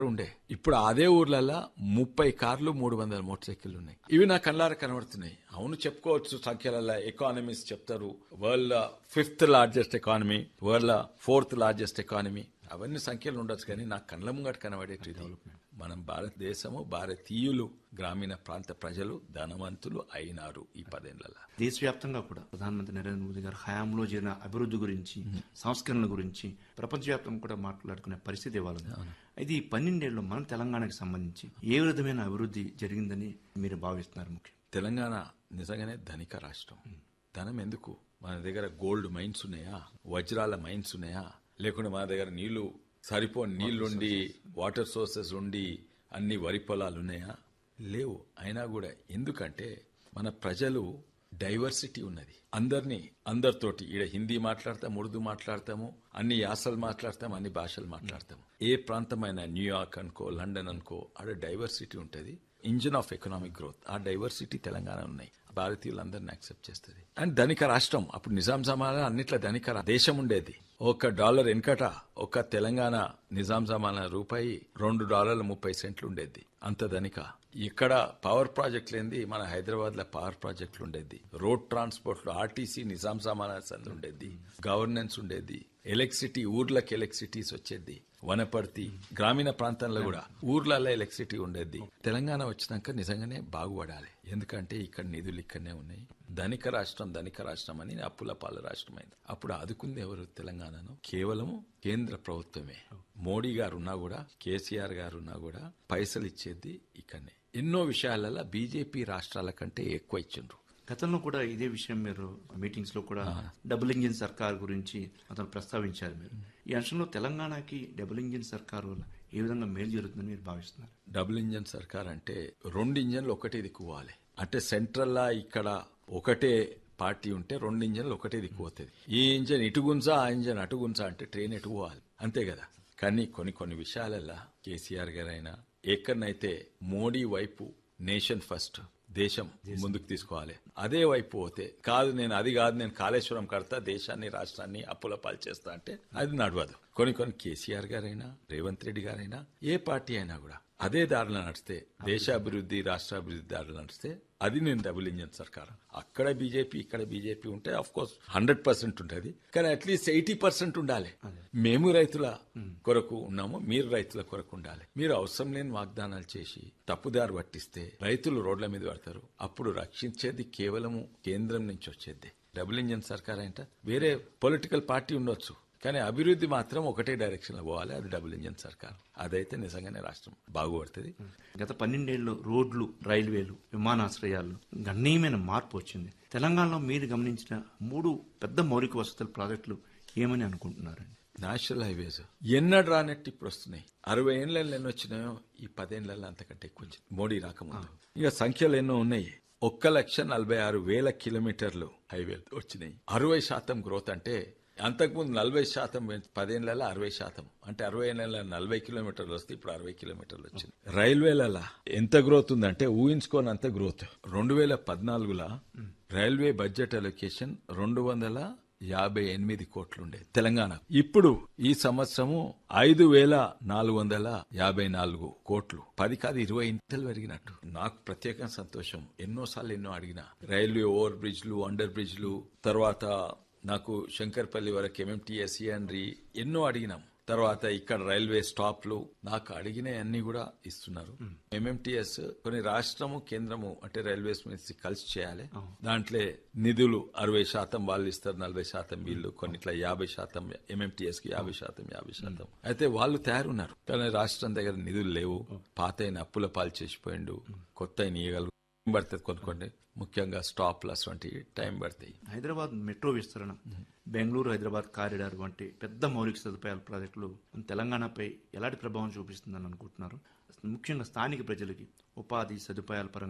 ఉండే ఇప్పుడు అదే ఊర్లలో ముప్పై కార్లు మూడు వందల మోటార్ సైకిళ్ళు ఉన్నాయి ఇవి నా కళ్ళారా కనబడుతున్నాయి అవును చెప్పుకోవచ్చు సంఖ్యలలో ఎకానమీస్ చెప్తారు world fifth largest economy world fourth largest economy అవన్నీ సంఖ్యలు ఉండొచ్చు కానీ నా కళ్ళ ముంగట కనబడేటి మనం భారతదేశము భారతీయులు గ్రామీణ ప్రాంత ప్రజలు ధనవంతులు అయినారు ఈ పదేళ్లలో దేశవ్యాప్తంగా కూడా ప్రధానమంత్రి నరేంద్ర మోదీ గారు హయాంలో జరిగిన అభివృద్ధి గురించి సంస్కరణల గురించి ప్రపంచవ్యాప్తంగా కూడా మాట్లాడుకునే పరిస్థితి ఇవ్వాలి అయితే ఈ పన్నెండేళ్ళు మన తెలంగాణకి సంబంధించి ఏ విధమైన అభివృద్ధి జరిగిందని మీరు భావిస్తున్నారు ముఖ్యం తెలంగాణ నిజంగానే ధనిక రాష్ట్రం ధనం ఎందుకు మన దగ్గర గోల్డ్ మైన్స్ ఉన్నాయా వజ్రాల మైన్స్ ఉన్నాయా లేకుంటే మన దగ్గర నీళ్లు సరిపోని నీళ్లుండి వాటర్ సోర్సెస్ ఉండి అన్ని వరి పొలాలు ఉన్నాయా లేవు అయినా కూడా ఎందుకంటే మన ప్రజలు డైవర్సిటీ ఉన్నది అందరినీ అందరితోటి ఈడ హిందీ మాట్లాడతాం ఉర్దూ మాట్లాడతాము అన్ని యాసలు మాట్లాడతాం అన్ని భాషలు మాట్లాడతాము ఏ ప్రాంతమైన న్యూయార్క్ అనుకో లండన్ అనుకో ఆడ డైవర్సిటీ ఉంటుంది ఇంజిన్ ఆఫ్ ఎకనామిక్ గ్రోత్ ఆ డైవర్సిటీ తెలంగాణ ఉన్నాయి భారతీయులందరినీ యాక్సెప్ట్ చేస్తుంది అండ్ ధనిక రాష్ట్రం అప్పుడు నిజాం జమానా అన్నిట్ల ధనిక రా- దేశం ఉండేది ఒక డాలర్ వెనకట ఒక తెలంగాణ నిజాం జమానా రూపాయి రెండు డాలర్ల ముప్పై సెంట్లు ఉండేది అంత ధనిక ఇక్కడ పవర్ ప్రాజెక్ట్ లేనిది మన హైదరాబాద్ లో పవర్ ప్రాజెక్టులు ఉండేది రోడ్ ట్రాన్స్పోర్ట్ లో ఆర్టీసీ నిజాం జమానా సంది ఉండేది గవర్నెన్స్ ఉండేది ఎలక్ట్రిసిటీ ఊర్లకు ఎలక్ట్రిసిటీస్ వచ్చేది వనపర్తి గ్రామీణ ప్రాంతాల్లో కూడా ఊర్లలో ఎలక్ట్రిసిటీ ఉండేది తెలంగాణ వచ్చినాక నిజంగానే బాగుపడాలి ఎందుకంటే ఇక్కడ నిధులు ఇక్కడనే ఉన్నాయి ధనిక రాష్ట్రం ధనిక రాష్ట్రం అని అప్పుల పాల రాష్ట్రం అయింది అప్పుడు ఆదుకుంది ఎవరు తెలంగాణను కేవలము కేంద్ర ప్రభుత్వమే మోడీ గారు ఉన్నా కూడా కేసీఆర్ గారు ఉన్నా కూడా పైసలు ఇచ్చేది ఇక్కడనే ఎన్నో విషయాలలో బీజేపీ రాష్ట్రాల కంటే ఎక్కువ ఇచ్చిండ్రు గతంలో కూడా ఇదే విషయం మీరు మీటింగ్స్ లో కూడా డబుల్ ఇంజిన్ సర్కార్ గురించి అతను ప్రస్తావించారు మీరు ఈ అంశంలో తెలంగాణకి డబుల్ ఇంజిన్ సర్కార్ వల్ల ఏ విధంగా మేలు జరుగుతుందని మీరు భావిస్తున్నారు డబుల్ ఇంజన్ సర్కార్ అంటే రెండు ఇంజన్లు ఒకటే దిక్కుపోవాలి అంటే సెంట్రల్లా ఇక్కడ ఒకటే పార్టీ ఉంటే రెండు ఇంజన్లు ఒకటే దిక్కుపోతుంది ఈ ఇంజన్ ఇటు గుంజా ఆ ఇంజన్ అటు గుంజా అంటే ట్రైన్ ఎటు పోవాలి అంతే కదా కానీ కొన్ని కొన్ని విషయాలల్లో కేసీఆర్ గారైనా ఎక్కడనైతే మోడీ వైపు నేషన్ ఫస్ట్ దేశం ముందుకు తీసుకోవాలి అదే వైపు పోతే కాదు నేను అది కాదు నేను కాళేశ్వరం కడతా దేశాన్ని రాష్ట్రాన్ని అప్పుల పాలు చేస్తా అంటే అది నడవదు కొన్ని కొన్ని కేసీఆర్ గారైనా రేవంత్ రెడ్డి గారైనా ఏ పార్టీ అయినా కూడా అదే దారిలో నడిస్తే దేశాభివృద్ధి రాష్ట్రాభివృద్ధి దారిలో నడిస్తే అది నేను డబుల్ ఇంజన్ సర్కార్ అక్కడ బీజేపీ ఇక్కడ బీజేపీ ఉంటే అఫ్ కోర్స్ హండ్రెడ్ పర్సెంట్ ఉంటుంది కానీ అట్లీస్ట్ ఎయిటీ పర్సెంట్ ఉండాలి మేము రైతుల కొరకు ఉన్నాము మీరు రైతుల కొరకు ఉండాలి మీరు అవసరం లేని వాగ్దానాలు చేసి తప్పుదారి పట్టిస్తే రైతులు రోడ్ల మీద పడతారు అప్పుడు రక్షించేది కేవలము కేంద్రం నుంచి వచ్చేది డబుల్ ఇంజన్ సర్కార్ అంటే వేరే పొలిటికల్ పార్టీ ఉండొచ్చు కానీ అభివృద్ధి మాత్రం ఒకటే డైరెక్షన్ లో పోవాలి అది డబుల్ ఇంజన్ సర్కార్ అదైతే నిజంగానే రాష్ట్రం బాగుపడుతుంది గత పన్నెండేళ్ళు రోడ్లు రైల్వేలు విమానాశ్రయాలు గణనీయమైన మార్పు వచ్చింది తెలంగాణలో మీరు గమనించిన మూడు పెద్ద మౌలిక వసతుల ప్రాజెక్టులు ఏమని అనుకుంటున్నారండి నేషనల్ హైవేస్ ఎన్నడు రానట్టు ఇప్పుడు వస్తున్నాయి అరవై ఏళ్ళలో ఎన్ని వచ్చినాయో ఈ పదేళ్లలో అంతకంటే ఎక్కువ వచ్చింది మోడీ రాకముందు ఇక సంఖ్యలు ఎన్నో ఉన్నాయి ఒక్క లక్ష నలభై ఆరు వేల కిలోమీటర్లు హైవే వచ్చినాయి అరవై శాతం గ్రోత్ అంటే అంతకుముందు నలభై శాతం పదేళ్లలో అరవై శాతం అంటే అరవై ఏళ్ళ నలభై కిలోమీటర్లు వస్తే ఇప్పుడు అరవై కిలోమీటర్లు వచ్చింది రైల్వేలలో ఎంత గ్రోత్ ఉందంటే ఊహించుకోనంత గ్రోత్ రెండు వేల పద్నాలుగులో రైల్వే బడ్జెట్ అలొకేషన్ రెండు వందల యాభై ఎనిమిది కోట్లుండే తెలంగాణ ఇప్పుడు ఈ సంవత్సరము ఐదు వేల నాలుగు వందల యాభై నాలుగు కోట్లు పది కాదు ఇరవై ఇంతలు పెరిగినట్టు నాకు ప్రత్యేక సంతోషం ఎన్నోసార్లు ఎన్నో అడిగిన రైల్వే ఓవర్ బ్రిడ్జ్లు అండర్ బ్రిడ్జ్లు తర్వాత నాకు శంకర్పల్లి వరకు ఎంఎంటీఎస్ అండ్రి ఎన్నో అడిగినాం తర్వాత ఇక్కడ రైల్వే స్టాప్లు నాకు అడిగిన అన్ని కూడా ఇస్తున్నారు ఎంఎంటీఎస్ కొన్ని రాష్ట్రము కేంద్రము అంటే రైల్వేస్ మినిస్ట్రీ కలిసి చేయాలి దాంట్లో నిధులు అరవై శాతం వాళ్ళు ఇస్తారు నలభై శాతం వీళ్ళు కొన్నిట్లా యాభై శాతం ఎంఎంటీఎస్ కి యాభై శాతం యాభై శాతం అయితే వాళ్ళు తయారున్నారు కానీ రాష్ట్రం దగ్గర నిధులు లేవు పాత అయిన అప్పుల పాలు చేసిపోయిండు కొత్త అయిన ఇయ్యగలరు పడుతుంది కొన్ని కొన్ని ముఖ్యంగా స్టాప్లస్ వంటి టైం పడతాయి హైదరాబాద్ మెట్రో విస్తరణ బెంగళూరు హైదరాబాద్ కారిడార్ వంటి పెద్ద మౌలిక సదుపాయాల ప్రాజెక్టులు మన తెలంగాణపై ఎలాంటి ప్రభావం చూపిస్తుందని అనుకుంటున్నారు ముఖ్యంగా స్థానిక ప్రజలకి ఉపాధి సదుపాయాల పరంగా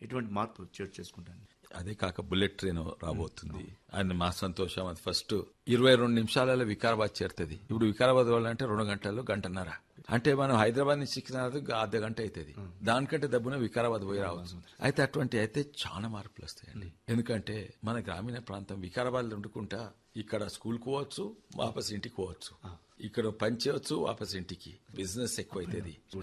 ఎటువంటి మార్పులు చోటు చేసుకుంటాను అదే కాక బుల్లెట్ ట్రైన్ రాబోతుంది అని మా సంతోషం అది ఫస్ట్ ఇరవై రెండు నిమిషాలలో వికారాబాద్ చేరుతుంది ఇప్పుడు వికారాబాద్ వాళ్ళంటే రెండు గంటల్లో గంటన్నర అంటే మనం హైదరాబాద్ నుంచి సికింద్రాబాద్ అర్ధ గంట అవుతుంది దానికంటే దబ్బున వికారాబాద్ పోయి రావచ్చు అయితే అటువంటి అయితే చాలా మార్పులు వస్తాయండి ఎందుకంటే మన గ్రామీణ ప్రాంతం వికారాబాద్ వండుకుంటా ఇక్కడ స్కూల్ పోవచ్చు వాపస్ ఇంటికి పోవచ్చు ఇక్కడ పని చేయవచ్చు వాపస్ ఇంటికి బిజినెస్ ఎక్కువ అవుతుంది